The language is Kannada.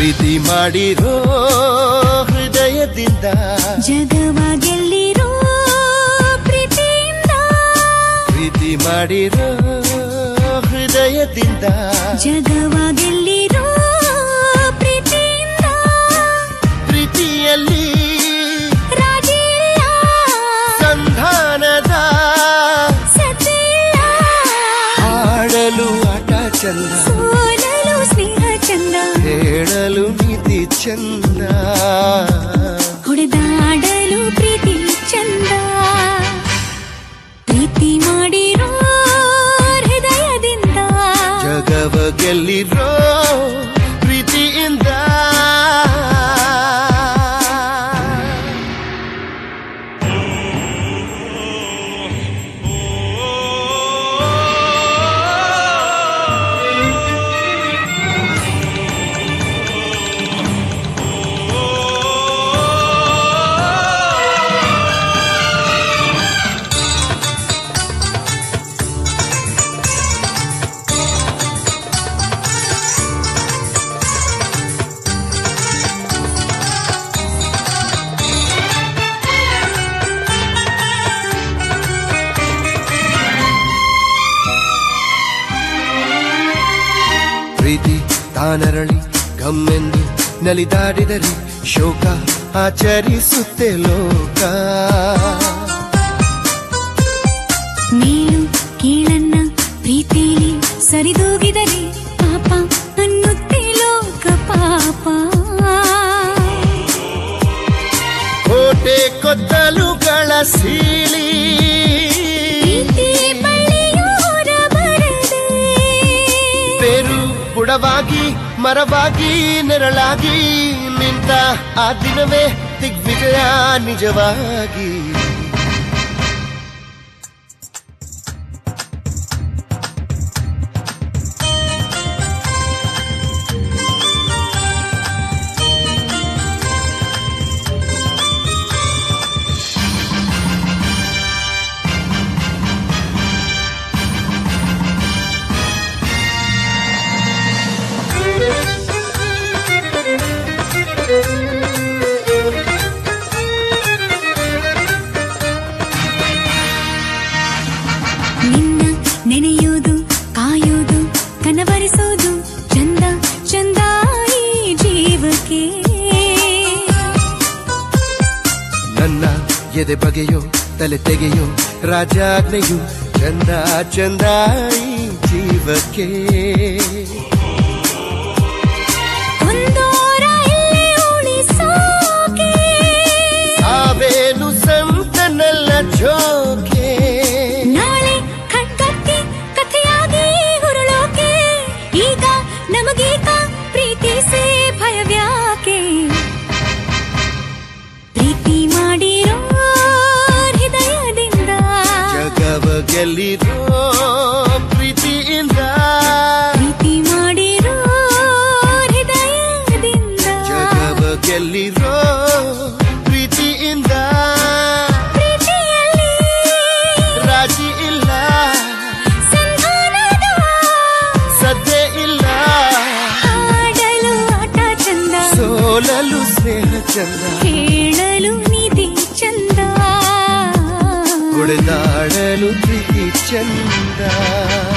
ಪ್ರೀತಿ ಮಾಡಿರೋ ಹೃದಯದಿಂದ ಜಗವ ಗೆಲ್ಲಿರೋ ಪ್ರೀತಿಯಿಂದ ಪ್ರೀತಿ ಮಾಡಿರೋ ಹೃದಯದಿಂದ ಜಗವ ಗೆಲ್ಲಿರೋ ಪ್ರೀತಿಯಿಂದ ಪ್ರೀತಿಯಲ್ಲಿ ರಾಜಿಲ್ಲ ಸಂಧಾನದ ಸತಿಲ್ಲ ಹಾಡಲು ಆಟ ಚಂದ ಸೋಲಲು ಸ್ನೇಹ ಚಂದ ಹೇಳಲು ನೀತಿ ಚಂದ ಹೊಡೆದಾಡಲು ಪ್ರೀತಿ ಚಂದ ಪ್ರೀತಿ ಮಾಡಿರೋ ಹೃದಯದಿಂದ ಜಗವ ಗೆಲ್ಲಿರೋ ಪ್ರೀತಿಯಿಂದ ಪ್ರೀತಿ ತಾನರಳಿ ಗಮ್ಮೆಂದು ನಲಿದಾಡಿದರೆ ಶೋಕ ಆಚರಿಸುತ್ತೆ ಲೋಕ ಮೇಲು ಕೀಳನ್ನ ಪ್ರೀತಿಲಿ ಸರಿದೂಗಿದರೆ ಪಾಪ ಅನ್ನುತ್ತೆ ಲೋಕ ಪಾಪ ಕೋಟೆ ಕೊತ್ತಲುಗಳ ಸೀಳಿ ಪ್ರೀತಿ ಬಳ್ಳಿಯೂರ ಬರದೆ ಬೇರು ಬುಡವಾಗಿ ಮರವಾಗಿ ನೆರಳಾಗಿ ನಿಂತ ಆ ದಿನವೇ ದಿಗ್ವಿಜಯ ನಿಜವಾಗಿ ನಿನ್ನ ನೆನೆಯೋದು ಕಾಯೋದು ಕನವರಿಸೋದು ಚಂದ ಚಂದ ಈ ಜೀವಕ್ಕೆ ನನ್ನ ಎದೆ ಬಗೆಯೋ ತಲೆ ತೆಗೆಯೋ ರಾಜಾಜ್ಞೆಯು ಚಂದ ಚಂದ ಈ ಜೀವಕ್ಕೆ ಒಂದೋರ ಇಲ್ಲಿ ಉಳಿಸೋಕೆ ಸಾವೇನು ಸಂತನಲ್ಲ ಜೋಕೆ ನಾಳೆ ಕಣ್ಕತ್ತಿ ಕಥೆಯಾಗಿ ಹುರುಳೋಕೆ ಈಗ ನಮಗೀಗ ಪ್ರೀತಿಸೇ ಭಯವ್ಯಾಕೆ ಪ್ರೀತಿ ಮಾಡಿರೋ ಹೃದಯದಿಂದ ಜಗವ ಗೆಲ್ಲಿರೋ ಪ್ರೀತಿಯಿಂದ ಪ್ರೀತಿ ಮಾಡಿರೋ ಹೃದಯದಿಂದ ಜಗವ ಗೆಲ್ಲಿರೋ ಪ್ರೀತಿಯಿಂದ ಪ್ರೀತಿಯಲ್ಲಿ ರಾಜಿ ಇಲ್ಲ ಸಂಧಾನದ ಸದ್ದೆ ಇಲ್ಲ ಹಾಡಲು ಆಟ ಚಂದ ಸೋಲಲು ಸ್ನೇಹ ಚಂದ ಹೇಳಲು ನಿಧಿ ಚಂದ ಹೊಡೆದಾಡಲು ಪ್ರೀತಿ ಚಂದ